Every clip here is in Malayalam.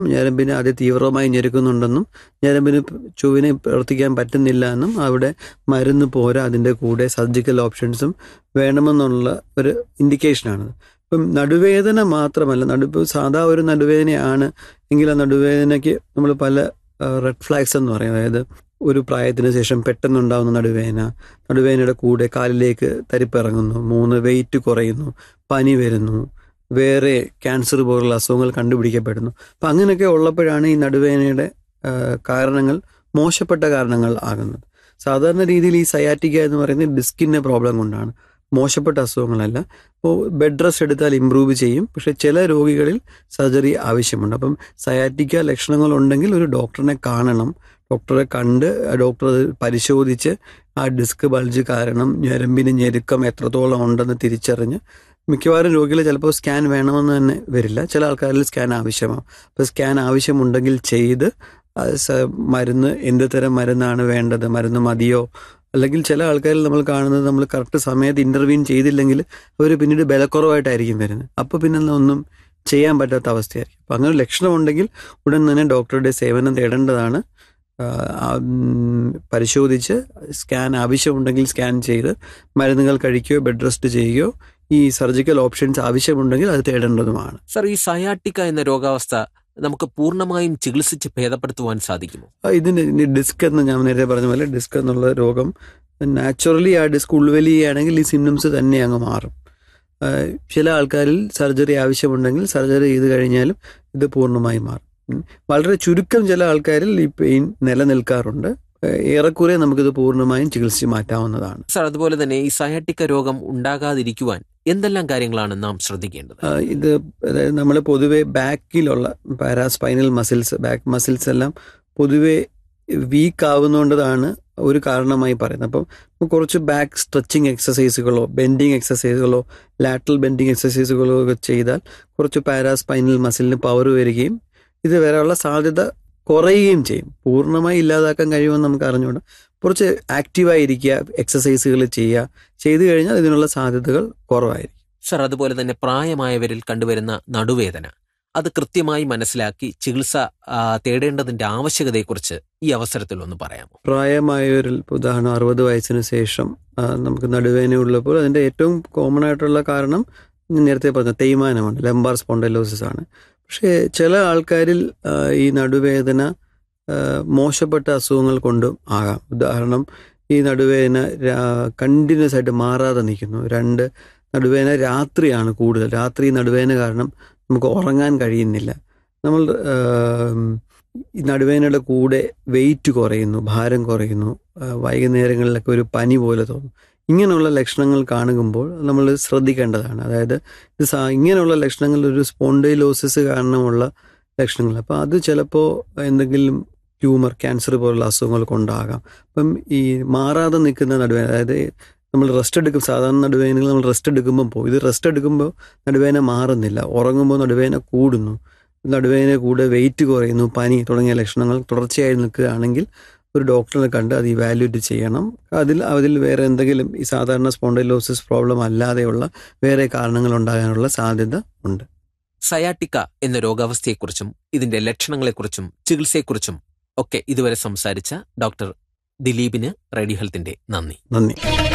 ഞരമ്പിനെ അത് തീവ്രമായി ഞെരുക്കുന്നുണ്ടെന്നും ഞരമ്പിന് ചൊവ്വിനെ പ്രവർത്തിക്കാൻ പറ്റുന്നില്ല എന്നും അവിടെ മരുന്ന് പോരാ അതിൻ്റെ കൂടെ സർജിക്കൽ ഓപ്ഷൻസും വേണമെന്നുള്ള ഒരു ഇൻഡിക്കേഷനാണ് ഇപ്പം നടുവേദന മാത്രമല്ല നടുപ്പ് സാധാ ഒരു നടുവേദനയാണ് എങ്കിൽ ആ നടുവേദനയ്ക്ക് നമ്മൾ പല റെഡ് ഫ്ലാഗ്സ് എന്ന് പറയും അതായത് ഒരു പ്രായത്തിന് ശേഷം പെട്ടെന്നുണ്ടാകുന്ന നടുവേദന നടുവേദനയുടെ കൂടെ കാലിലേക്ക് തരിപ്പിറങ്ങുന്നു മൂന്ന് വെയിറ്റ് കുറയുന്നു പനി വരുന്നു വേറെ ക്യാൻസർ പോലുള്ള അസുഖങ്ങൾ കണ്ടുപിടിക്കപ്പെടുന്നു അപ്പം അങ്ങനെയൊക്കെ ഉള്ളപ്പോഴാണ് ഈ നടുവേദനയുടെ ആ, കാരണങ്ങൾ മോശപ്പെട്ട കാരണങ്ങൾ ആകുന്നത് സാധാരണ രീതിയിൽ ഈ സയാറ്റിക്ക എന്ന് പറയുന്നത് ഡിസ്കിൻ്റെ പ്രോബ്ലം കൊണ്ടാണ് മോശപ്പെട്ട അസുഖങ്ങളല്ല ഇപ്പോൾ ബെഡ് റെസ്റ്റ് എടുത്താൽ ഇമ്പ്രൂവ് ചെയ്യും പക്ഷേ ചില രോഗികളിൽ സർജറി ആവശ്യമുണ്ട് അപ്പം സയാറ്റിക്ക ലക്ഷണങ്ങൾ ഉണ്ടെങ്കിൽ ഒരു ഡോക്ടറിനെ കാണണം ഡോക്ടറെ കണ്ട് ആ ഡോക്ടർ അത് പരിശോധിച്ച് ആ ഡിസ്ക് ബൾജ് കാരണം ഞരമ്പിന് ഞെരുക്കം എത്രത്തോളം ഉണ്ടെന്ന് തിരിച്ചറിഞ്ഞ് മിക്കവാറും രോഗികൾ ചിലപ്പോൾ സ്കാൻ വേണമെന്ന് തന്നെ വരില്ല ചില ആൾക്കാരിൽ സ്കാൻ ആവശ്യമാവും അപ്പോൾ സ്കാൻ ആവശ്യമുണ്ടെങ്കിൽ ചെയ്ത് അത് സ- മരുന്ന് എന്ത് തരം മരുന്നാണ് വേണ്ടത് മരുന്ന് മതിയോ അല്ലെങ്കിൽ ചില ആൾക്കാരിൽ നമ്മൾ കാണുന്നത് നമ്മൾ കറക്റ്റ് സമയത്ത് ഇന്റർവ്യൂൻ ചെയ്തില്ലെങ്കിൽ അവർ പിന്നീട് ബലക്കുറവായിട്ടായിരിക്കും വരുന്നത് അപ്പോൾ പിന്നെ ഒന്നും ചെയ്യാൻ പറ്റാത്ത അവസ്ഥയായിരിക്കും അപ്പം അങ്ങനെ ലക്ഷണമുണ്ടെങ്കിൽ ഉടൻ തന്നെ ഡോക്ടറുടെ സേവനം തേടേണ്ടതാണ് ആ, ആ, ഉം, പരിശോധിച്ച് സ്കാൻ ആവശ്യമുണ്ടെങ്കിൽ സ്കാൻ ചെയ്ത് മരുന്നുകൾ കഴിക്കുകയോ ബെഡ് റെസ്റ്റ് ചെയ്യുകയോ ഈ സർജിക്കൽ ഓപ്ഷൻസ് ആവശ്യമുണ്ടെങ്കിൽ അത് തേടേണ്ടതുമാണ് സർ ഈ സയാട്ടിക്ക എന്ന രോഗാവസ്ഥ നമുക്ക് പൂർണ്ണമായും ചികിത്സിച്ച് ഭേദപ്പെടുത്തുവാൻ സാധിക്കുമോ ആ, ഇതിന് ഇനി ഡിസ്ക് എന്ന് ഞാൻ നേരത്തെ പറഞ്ഞ പോലെ ഡിസ്ക് എന്നുള്ള രോഗം നാച്ചുറലി ആ ഡിസ്ക് ഉൾവലിയുകയാണെങ്കിൽ ഈ സിംറ്റംസ് തന്നെ അങ്ങ് മാറും ആ, ചില ആൾക്കാരിൽ സർജറി ആവശ്യമുണ്ടെങ്കിൽ സർജറി ചെയ്ത് കഴിഞ്ഞാലും ഇത് പൂർണ്ണമായി മാറും ഉം. വളരെ ചുരുക്കം ചില ആൾക്കാരിൽ ഈ പെയിൻ നിലനിൽക്കാറുണ്ട് ആ, ഏറെക്കുറെ നമുക്കിത് പൂർണ്ണമായും ചികിത്സിച്ച് മാറ്റാവുന്നതാണ് സർ അതുപോലെ തന്നെ ഈ സയാട്ടിക്ക രോഗം ഉണ്ടാകാതിരിക്കുവാൻ എന്തെല്ലാം കാര്യങ്ങളാണ് നാം ശ്രദ്ധിക്കേണ്ടത് ആ, ഇത് അതായത് നമ്മൾ പൊതുവെ ബാക്കിലുള്ള പാരാസ്പൈനൽ മസിൽസ് ബാക്ക് മസിൽസ് എല്ലാം പൊതുവെ വീക്ക് ആവുന്നതുകൊണ്ടതാണ് ഒരു കാരണമായി പറയുന്നത് അപ്പം നമുക്ക് കുറച്ച് ബാക്ക് സ്ട്രെച്ചിങ് എക്സസൈസുകളോ ബെൻഡിങ് എക്സസൈസുകളോ ലാറ്ററൽ ബെൻഡിങ് എക്സസൈസുകളോ ഒക്കെ ചെയ്താൽ കുറച്ച് പാരാസ്പൈനൽ മസിലിന് പവർ വരികയും ഇത് വരാനുള്ള സാധ്യത കുറയുകയും ചെയ്യും പൂർണ്ണമായി ഇല്ലാതാക്കാൻ കഴിയുമെന്ന് നമുക്ക് അറിഞ്ഞുകൊണ്ട് കുറച്ച് ആക്റ്റീവായി ഇരിക്കുക എക്സസൈസുകൾ ചെയ്യുക ചെയ്തു കഴിഞ്ഞാൽ ഇതിനുള്ള സാധ്യതകൾ കുറവായിരിക്കും സർ അതുപോലെ തന്നെ പ്രായമായവരിൽ കണ്ടുവരുന്ന നടുവേദന അത് കൃത്യമായി മനസ്സിലാക്കി ചികിത്സ ആ, തേടേണ്ടതിന്റെ ആവശ്യകതയെക്കുറിച്ച് ഈ അവസരത്തിൽ ഒന്ന് പറയാമോ പ്രായമായവരിൽ ഇപ്പോൾ ഉദാഹരണം അറുപത് വയസ്സിന് ശേഷം ആ, നമുക്ക് നടുവേദന ഉള്ളപ്പോൾ അതിൻ്റെ ഏറ്റവും കോമൺ ആയിട്ടുള്ള കാരണം ഞാൻ നേരത്തെ പറഞ്ഞ തേയ്മാനമാണ് ലംബാർ സ്പോണ്ടൈലോസിസ് ആണ് പക്ഷേ ചില ആൾക്കാരിൽ ആ, ഈ നടുവേദന ആ, മോശപ്പെട്ട അസുഖങ്ങൾ കൊണ്ടും ആകാം ഉദാഹരണം ഈ നടുവേദന കണ്ടിന്യൂസ് ആയിട്ട് മാറാതെ നിൽക്കുന്നു രണ്ട് നടുവേദന രാത്രിയാണ് കൂടുതൽ രാത്രി നടുവേദന കാരണം നമുക്ക് ഉറങ്ങാൻ കഴിയുന്നില്ല നമ്മൾ ആം, ഈ നടുവേദനയുടെ കൂടെ വെയിറ്റ് കുറയുന്നു ഭാരം കുറയുന്നു ആ, വൈകുന്നേരങ്ങളിലൊക്കെ ഒരു പനി പോലെ തോന്നും ഇങ്ങനെയുള്ള ലക്ഷണങ്ങൾ കാണുമ്പോൾ നമ്മൾ ശ്രദ്ധിക്കേണ്ടതാണ് അതായത് ഇത് സാ ഇങ്ങനെയുള്ള ലക്ഷണങ്ങൾ ഒരു സ്പോണ്ടൈലോസിസ് കാരണമുള്ള ലക്ഷണങ്ങൾ അപ്പോൾ അത് ചിലപ്പോൾ എന്തെങ്കിലും ട്യൂമർ ക്യാൻസർ പോലുള്ള അസുഖങ്ങൾ കൊണ്ടാകാം അപ്പം ഈ മാറാതെ നിൽക്കുന്ന നടുവേദന അതായത് നമ്മൾ റെസ്റ്റ് എടുക്കും സാധാരണ നടുവേദനകൾ നമ്മൾ റെസ്റ്റ് എടുക്കുമ്പോൾ പോകും ഇത് റെസ്റ്റ് എടുക്കുമ്പോൾ നടുവേദന മാറുന്നില്ല ഉറങ്ങുമ്പോൾ നടുവേദന കൂടുന്നു നടുവേദന കൂടെ വെയിറ്റ് കുറയുന്നു പനി തുടങ്ങിയ ലക്ഷണങ്ങൾ തുടർച്ചയായി നിൽക്കുകയാണെങ്കിൽ ഒരു ഡോക്ടറെ കണ്ട് അത് ഇവാലുവേറ്റ് ചെയ്യണം അതിൽ അതിൽ വേറെ എന്തെങ്കിലും ഈ സാധാരണ സ്പോണ്ടൈലോസിസ് പ്രോബ്ലം അല്ലാതെയുള്ള വേറെ കാരണങ്ങൾ ഉണ്ടാകാനുള്ള സാധ്യത ഉണ്ട് സയാട്ടിക്ക എന്ന രോഗാവസ്ഥയെക്കുറിച്ചും ഇതിന്റെ ലക്ഷണങ്ങളെക്കുറിച്ചും ചികിത്സയെക്കുറിച്ചും ഒക്കെ ഇതുവരെ സംസാരിച്ച ഡോക്ടർ ദിലീപിന് റേഡിയോ ഹെൽത്തിന്റെ നന്ദി നന്ദി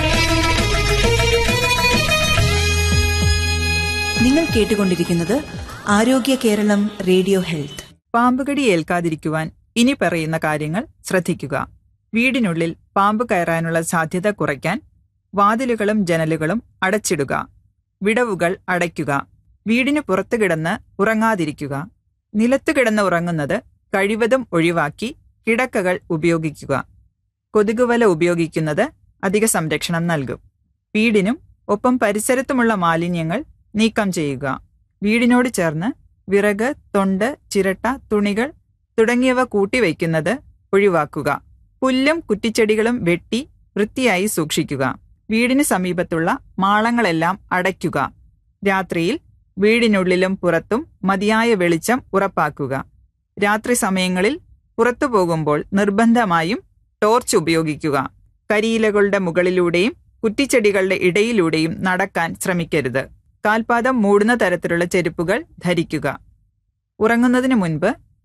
നിങ്ങൾ കേട്ടുകൊണ്ടിരിക്കുന്നത് ആരോഗ്യ കേരളം റേഡിയോ ഹെൽത്ത് പാമ്പുകടി ഏൽക്കാതിരിക്കുവാൻ ഇനി പറയുന്ന കാര്യങ്ങൾ ശ്രദ്ധിക്കുക വീടിനുള്ളിൽ പാമ്പ് കയറാനുള്ള സാധ്യത കുറയ്ക്കാൻ വാതിലുകളും ജനലുകളും അടച്ചിടുക വിടവുകൾ അടയ്ക്കുക വീടിന് പുറത്തു കിടന്ന് ഉറങ്ങാതിരിക്കുക നിലത്തു കിടന്ന് ഉറങ്ങുന്നത് കഴിവതും ഒഴിവാക്കി കിടക്കകൾ ഉപയോഗിക്കുക കൊതുകുവല ഉപയോഗിക്കുന്നത് അധിക സംരക്ഷണം നൽകും വീടിനും ഒപ്പം പരിസരത്തുമുള്ള മാലിന്യങ്ങൾ നീക്കം ചെയ്യുക വീടിനോട് ചേർന്ന് വിറക് തൊണ്ട് ചിരട്ട തുണികൾ തുടങ്ങിയവ കൂട്ടിവയ്ക്കുന്നത് ഒഴിവാക്കുക പുല്ലും കുറ്റിച്ചെടികളും വെട്ടി വൃത്തിയായി സൂക്ഷിക്കുക വീടിന് സമീപത്തുള്ള മാളങ്ങളെല്ലാം അടയ്ക്കുക രാത്രിയിൽ വീടിനുള്ളിലും പുറത്തും മതിയായ വെളിച്ചം ഉറപ്പാക്കുക രാത്രി സമയങ്ങളിൽ പുറത്തു പോകുമ്പോൾ നിർബന്ധമായും ടോർച്ച് ഉപയോഗിക്കുക കരിയിലകളുടെ മുകളിലൂടെയും കുറ്റിച്ചെടികളുടെ ഇടയിലൂടെയും നടക്കാൻ ശ്രമിക്കരുത് കാൽപാദം മൂടുന്ന തരത്തിലുള്ള ചെരുപ്പുകൾ ധരിക്കുക ഉറങ്ങുന്നതിന് മുൻപ്